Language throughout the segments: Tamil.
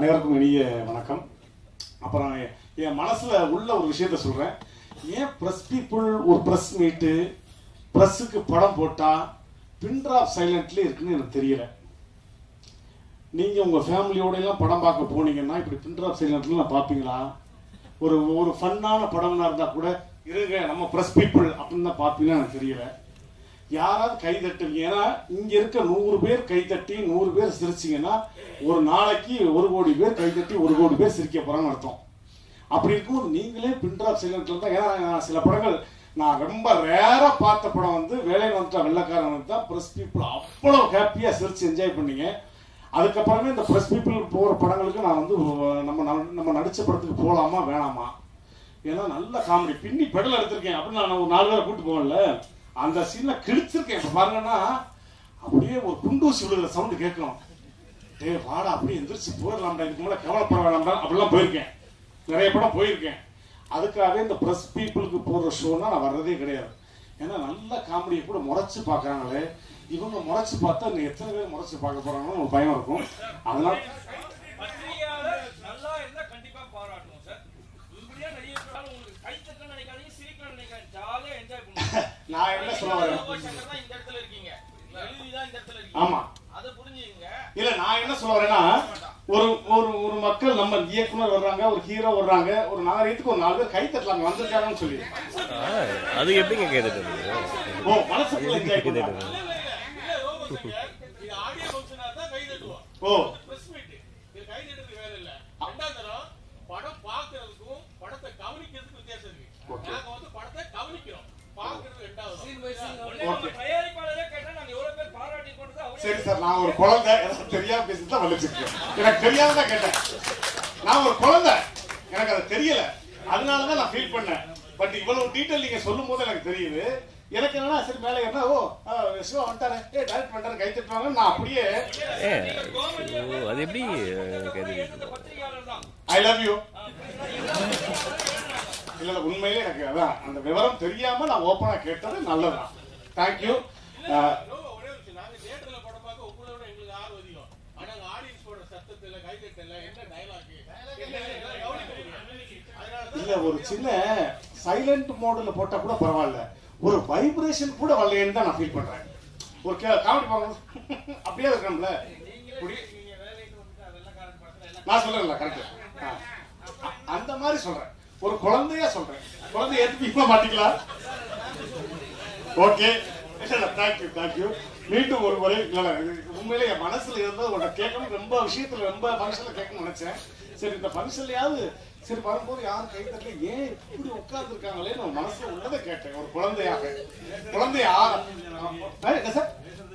அனைவருக்கும் இனிய வணக்கம் அப்புறம் என் மனசுல உள்ள ஒரு விஷயத்த சொல்றேன் ஏன் பிரஸ் பீப்புள் ஒரு பிரஸ் மீட்டு பிரஸ்ஸுக்கு படம் போட்டா பின் டிராப் சைலண்ட்ல இருக்குன்னு எனக்கு தெரியல நீங்க உங்க ஃபேமிலியோட எல்லாம் படம் பார்க்க போனீங்கன்னா இப்படி பின் டிராப் சைலண்ட்ல பார்ப்பீங்களா ஒரு ஒரு ஃபன்னான படம்னா இருந்தா கூட இருங்க நம்ம பிரஸ் பீப்புள் அப்படின்னு தான் பார்ப்பீங்கன்னா எனக்கு தெரியல யாராவது கை தட்டுவீங்க ஏன்னா இங்க இருக்க நூறு பேர் கை தட்டி நூறு பேர் சிரிச்சீங்கன்னா ஒரு நாளைக்கு ஒரு கோடி பேர் கை தட்டி ஒரு கோடி பேர் சிரிக்க போறாங்கன்னு அர்த்தம் அப்படி இருக்கும்போது நீங்களே பின்ட்ராப் சைலண்ட்ல தான் ஏன்னா நான் சில படங்கள் நான் ரொம்ப ரேரா பார்த்த படம் வந்து வேலையில் வந்துட்டா வெள்ளக்காரன் தான் பிரஸ் பீப்புள் அவ்வளோ ஹாப்பியா சிரிச்சு என்ஜாய் பண்ணீங்க அதுக்கப்புறமே இந்த பிரஸ் பீப்புள் போற படங்களுக்கு நான் வந்து நம்ம ந- நம்ம நடிச்ச படத்துக்கு போலாமா வேணாமா ஏன்னா நல்ல காமெடி பின்னி பெடல் எடுத்திருக்கேன் அப்படின்னு நான் ஒரு நாலு பேரை கூட்டு போகல அந்த சீன்ல கிழிச்சிருக்கேன் இப்ப பாருங்கன்னா அப்படியே ஒரு குண்டூசி விழுகிற சவுண்ட் கேட்கணும் டேய் வாடா அப்படியே எந்திரிச்சு போயிடலாம்டா இதுக்கு மேல கவலைப்பட வேண்டாம்டா அப்படிலாம் போயிருக்கேன் நிறைய படம் போயிருக்கேன் அதுக்காகவே இந்த பிரஸ் பீப்புளுக்கு போடுற ஷோனா நான் வர்றதே கிடையாது ஏன்னா நல்ல காமெடியை கூட முறைச்சு பார்க்கறாங்களே இவங்க முறைச்சு பார்த்தா இன்னும் எத்தனை பேர் முறைச்சு பார்க்க போறாங்கன்னு ஒரு பயம் இருக்கும் அதனால பத்திரிகையாளர் நல்லா இருந்தா கண்டிப்பா பாராட்டணும் சார் உருப்படியா நிறைய பேரால உங்களுக்கு கை தட்டணும்னு நினைக்காதீங்க சிரிக்கணும்னு நினைக்காதீங்க ஜாலியா என்ஜாய் பண்ணுங்க நான் என்ன சொல்ல வரேன் லோகோசங்கர் தான் இந்த இடத்துல இருக்கீங்க எழுதிதான் இந்த இடத்துல இருக்கீங்க ஆமா அதை புரிஞ்சுக்கங்க இல்ல நான் என்ன சொல்ல வரேன்னா ஒரு ஒரு ஒரு மக்கள் நம்ம இயக்குனர் வர்றாங்க ஒரு ஹீரோ வர்றாங்க ஒரு நாகரீகத்துக்கு ஒரு நாலு பேர் கை தட்டலாங்க வந்திருக்காங்கன்னு சொல்லி ஆ, அது எப்படிங்க கேட்டுட்டு ஓ மனசுக்குள்ள enjoy பண்றாங்க. இல்ல லோகோசங்கர் இது ஆடியோ ஃபங்க்ஷனா தான் கை தட்டுவோம் ஓ பிரஸ் மீட் இது கை தட்டுறதுக்கு வேலை இல்ல ரெண்டாவது தரம் படம் பார்க்கறதுக்கும் படத்தை கவனிக்கிறதுக்கும் வித்தியாசம் இருக்கு நாங்க வந்து படத்தை கவனிக்கிறோம் பார்க்கறது ரெண்டாவது ஓகே தயாரிப்பாளரே கேட்டா நாங்க எவ்வளவு பேர் பாராட்டி கொண்டு அவரே சரி சார் நான் ஒரு குழந்தை எனக்கு தெரியாம பேசிட்டு தான் வந்துச்சிருக்கேன் எனக்கு தெரியாம தான் கேட்டேன் நான் ஒரு குழந்தை எனக்கு அது தெரியல அதனால தான் நான் ஃபீல் பண்ணேன் பட் இவ்வளவு டீட்டெயில் நீங்க சொல்லும் போது எனக்கு தெரியுது எனக்கு என்னன்னா சரி மேலே என்ன ஓ ஆ, சிவா வந்துட்டாரு ஏ டைரக்ட் பண்ணிட்டாரு கை தட்டுவாங்க நான் அப்படியே ஏ ஓ அது எப்படி கேட்டுட்டு பத்திரிகையாளர் தான் ஐ லவ் யூ இல்ல இல்ல உண்மையிலே எனக்கு அதான் அந்த விவரம் தெரியாம நான் ஓப்பனா கேட்டது நல்லதுதான் தேங்க்யூ ரொம்ப ஒரே ஒரு விஷயம். நாங்க தியேட்டர்ல படம் பார்க்க உங்களை விட எங்களுக்கு ஆர்வம் அதிகம். ஆனா அங்க audience போடுற சத்தத்துல, கைதட்டல்ல, என்ன dialogue, என்ன இதெல்லாம் கவனிக்க முடியும். அதனாலதான் இல்ல ஒரு சின்ன சைலண்ட் மோடுல போட்டா கூட பரவாயில்ல ஒரு வைப்ரேஷன் கூட வரலையேன்னு தான் நான் ஃபீல் பண்றேன் ஒரு காமெடி பார்க்கணும் அப்படியே இருக்கணும்ல புடி- நீங்க வேலைக்கு வந்துட்டு அதெல்லாம் காரணம் படத்துல எல்லாம் நான் சொல்றேன்ல கரெக்ட் அந்த மாதிரி சொல்றேன் ஒரு குழந்தையா சொல்றேன் குழந்தைய ஏத்துப்பீங்களா மாட்டீங்களா ஓகே தேங்க்யூ தேங்க்யூ மீண்டும் ஒரு முறை இல்ல, இல்ல, இது உண்மையிலே என் மனசுல இருந்தது உன்னை கேட்கணும் ரொம்ப விஷயத்துல ரொம்ப ஃபங்க்ஷன்ல கேட்கணும்னு நினைச்சேன் சரி இந்த ஃபங்க்ஷன்லயாவது சரி வரும்போது யாரும் கை தட்டல ஏன் இப்படி உட்கார்ந்து இருக்காங்களே நான் மனசுல உள்ளதை கேட்டேன் ஒரு குழந்தையாக குழந்தையா ஆ, என்ன சார்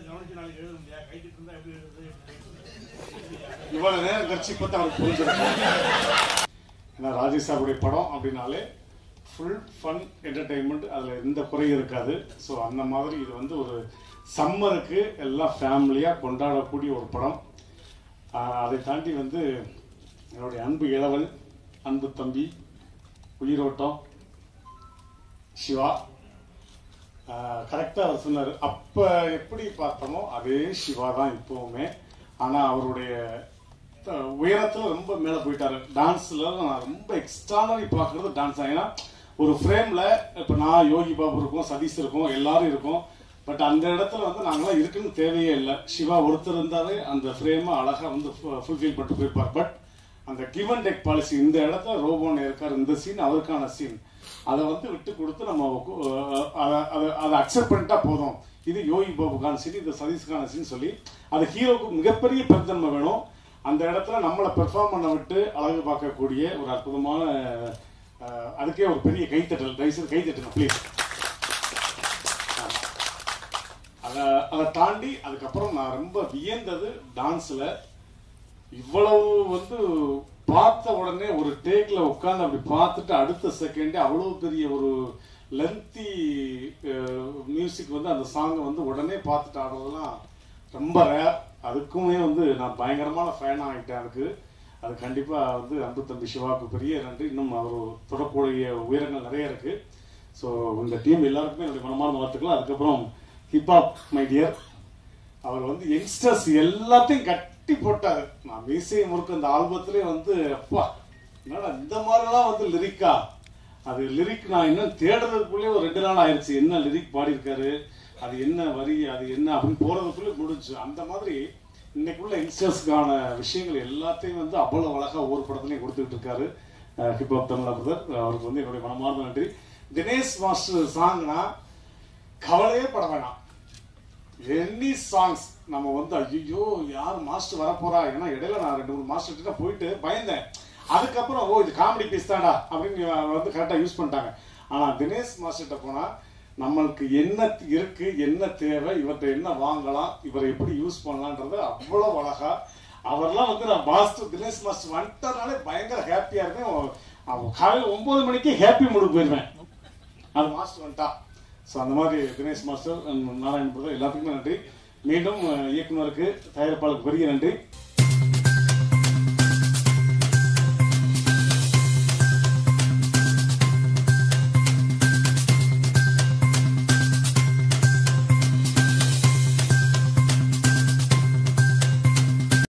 இவ்வளவு நேரம் கழிச்சு இப்ப தான் அவருக்கு புரிஞ்சிருக்கு ஏன்னா ராஜேஷ் சாருடைய படம் அப்படின்னாலே ஃபுல் ஃபன் என்டர்டைன்மெண்ட் அதில் எந்த குறையும் இருக்காது ஸோ அந்த மாதிரி இது வந்து ஒரு சம்மருக்கு எல்லாம் ஃபேமிலியாக கொண்டாடக்கூடிய ஒரு படம் ஆஹ் அதை தாண்டி வந்து என்னுடைய அன்பு இளவல் அன்பு தம்பி உயிரோட்டம் சிவா கரெக்டாக அவர் சொன்னார் அப்போ எப்படி பார்த்தோமோ அதே சிவா தான் இப்போவுமே ஆனால் அவருடைய அஹ், உயரத்துல ரொம்ப மேலே போயிட்டாரு டான்ஸ்ல நான் ரொம்ப எக்ஸ்ட்ரானரி பார்க்கறது டான்ஸ் தான் ஏன்னா ஒரு ஃப்ரேம்ல இப்போ நான் யோகி பாபு இருக்கும் சதீஷ் இருக்கும் எல்லாரும் இருக்கும் பட் அந்த இடத்துல வந்து நாங்களாம் இருக்குன்னு தேவையே இல்லை சிவா ஒருத்தர் இருந்தாலே அந்த ஃப்ரேமை அழகா வந்து ஃபுல்ஃபில் பண்ணிட்டு போயிருப்பார் பட் அந்த கிவ் அண்ட் டேக் பாலிசி இந்த இடத்துல ரோபோன் இருக்கார் இந்த சீன் அவருக்கான சீன் அதை வந்து விட்டு கொடுத்து நம்ம கு- அஹ் அதை- அதை- அதை அக்செப்ட் பண்ணிட்டா போதும் இது யோகி பாபுக்கான சீன் இது சதீஷ்கான சீன் சொல்லி அது ஹீரோக்கு மிகப்பெரிய பெருந்தன்மை வேணும் அந்த இடத்துல நம்மளை பெர்ஃபார்ம் பண்ண விட்டு அழகு பார்க்கக்கூடிய ஒரு அற்புதமான அஹ், அதுக்கே ஒரு பெரிய கைத்தட்டல் தயவுசெய்து கைத்தட்டுங்க ப்ளீஸ் அதை அதை தாண்டி அதுக்கப்புறம் நான் ரொம்ப வியந்தது டான்ஸ்ல இவ்வளவு வந்து பார்த்த உடனே ஒரு டேக்ல உட்கார்ந்து அப்படி பார்த்துட்டு அடுத்த செகண்டே அவ்வளவு பெரிய ஒரு லென்த்தி மியூசிக் வந்து அந்த சாங்கை வந்து உடனே பார்த்துட்டு ஆடுறதெல்லாம் ரொம்ப ரேர் அதுக்குமே வந்து நான் பயங்கரமான ஃபேன் ஆகிட்டேன் அதுக்கு அது கண்டிப்பா வந்து அன்பு தம்பி சிவாவுக்கு பெரிய நன்றி இன்னும் அவர் தொடக்கூடிய உயரங்கள் நிறைய இருக்கு ஸோ இந்த டீம் எல்லாருக்குமே என்னுடைய மனமார்ந்த வாழ்த்துக்கள் அதுக்கப்புறம் ஹிப்ஹாப் மை டியர் அவர் வந்து யங்ஸ்டர்ஸ் எல்லாத்தையும் கட் கட்டி போட்டாரு நான் மீசையை முறுக்கு அந்த ஆல்பத்திலே வந்து அப்பா என்னடா இந்த மாதிரிலாம் வந்து லிரிக்கா அது லிரிக் நான் இன்னும் தேடுறதுக்குள்ளே ஒரு ரெண்டு நாள் ஆயிடுச்சு என்ன லிரிக் பாடியிருக்காரு அது என்ன வரி அது என்ன அப்படின்னு போறதுக்குள்ளே முடிஞ்சு அந்த மாதிரி இன்னைக்குள்ள யங்ஸ்டர்ஸ்க்கான விஷயங்கள் எல்லாத்தையும் வந்து அவ்வளவு அழகா ஒவ்வொரு படத்துலையும் கொடுத்துட்டு இருக்காரு ஹிப்ஹாப் தமிழா பிரதர் அவருக்கு வந்து என்னுடைய மனமார்ந்த நன்றி தினேஷ் மாஸ்டர் சாங்னா கவலையே பட வேணாம் எனி சாங்ஸ் நம்ம வந்து ஐயோ யார் மாஸ்டர் வரப்போறா ஏன்னா இடையில நான் ரெண்டு மூணு மாஸ்டர் கிட்ட போயிட்டு பயந்தேன் அதுக்கப்புறம் ஓ இது காமெடி பீஸ் தான்டா அப்படின்னு வந்து கரெக்டாக யூஸ் பண்ணிட்டாங்க ஆனா தினேஷ் மாஸ்டர்கிட்ட போனா நம்மளுக்கு என்ன இருக்கு என்ன தேவை இவர்கிட்ட என்ன வாங்கலாம் இவரை எப்படி யூஸ் பண்ணலான்றது அவ்வளவு அழகா அவர்லாம் வந்து நான் மாஸ்டர் தினேஷ் மாஸ்டர் வந்துட்டனாலே பயங்கர ஹாப்பியா இருக்கேன் அவன் அவன் காலையில் ஒன்பது மணிக்கு ஹாப்பி மூடு போயிருவேன் அது மாஸ்டர் வந்துட்டா ஸோ அந்த மாதிரி Dinesh master and Narayan brother எல்லாத்துக்குமே நன்றி மீண்டும் அஹ், இயக்குனருக்கு தயாரிப்பாளருக்கு பெரிய நன்றி